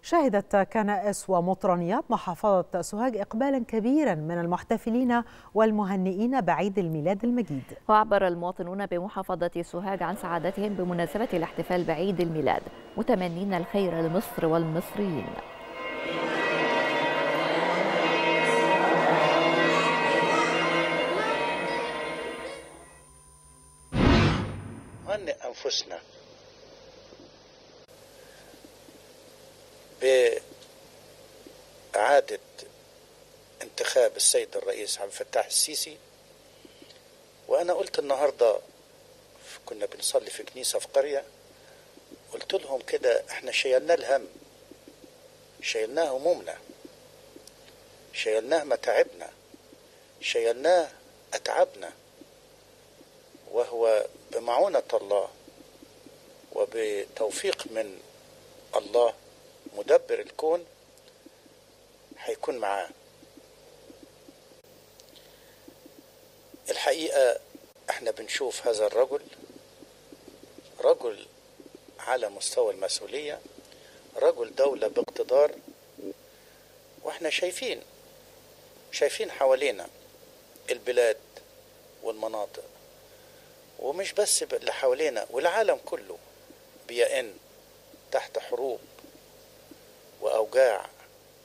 شهدت كنائس ومطرانيات محافظة سوهاج إقبالا كبيرا من المحتفلين والمهنئين بعيد الميلاد المجيد وعبر المواطنون بمحافظة سوهاج عن سعادتهم بمناسبة الاحتفال بعيد الميلاد متمنين الخير لمصر والمصريين نهنئ أنفسنا بإعادة انتخاب السيد الرئيس عبد الفتاح السيسي وأنا قلت النهاردة كنا بنصلي في كنيسة في قرية قلت لهم كده احنا شيلنا الهم شيلناه همومنا شيلناه متاعبنا شيلناه أتعبنا وهو بمعونة الله وبتوفيق من الله مدبر الكون هيكون معاه الحقيقة احنا بنشوف هذا الرجل رجل على مستوى المسؤولية رجل دولة باقتدار واحنا شايفين شايفين حوالينا البلاد والمناطق ومش بس اللي حوالينا والعالم كله بيئن تحت حروب وأوجاع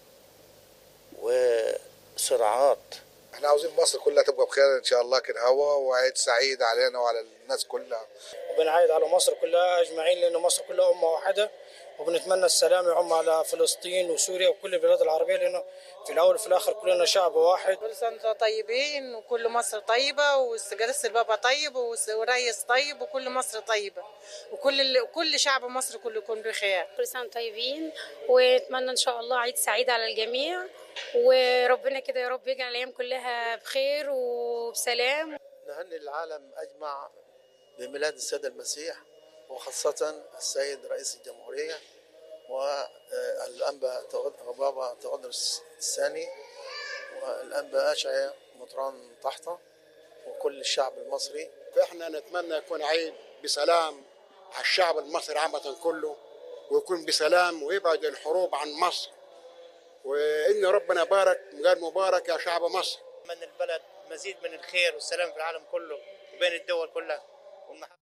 وصراعات احنا عاوزين مصر كلها تبقى بخير ان شاء الله كده هوا وعيد سعيد علينا وعلى الناس كلها وبنعيد على مصر كلها اجمعين لان مصر كلها امه واحده وبنتمنى السلام يعم على فلسطين وسوريا وكل البلاد العربيه لانه في الاول وفي الاخر كلنا شعب واحد كل سنه طيبين وكل مصر طيبه وجلسه البابا طيب ورئيس طيب وكل مصر طيبه وكل كل شعب مصر كله يكون بخير كل سنه طيبين ونتمنى ان شاء الله عيد سعيد على الجميع وربنا كده يا رب يجعل الايام كلها بخير وبسلام نهني العالم اجمع بميلاد السيد المسيح وخاصة السيد رئيس الجمهورية والأنبا بابا تغدرس الثاني والأنبا أشعيا مطران طحطة وكل الشعب المصري فإحنا نتمنى يكون عيد بسلام على الشعب المصري عامة كله ويكون بسلام ويبعد الحروب عن مصر وإن ربنا بارك قال مبارك يا شعب مصر من البلد مزيد من الخير والسلام في العالم كله وبين الدول كلها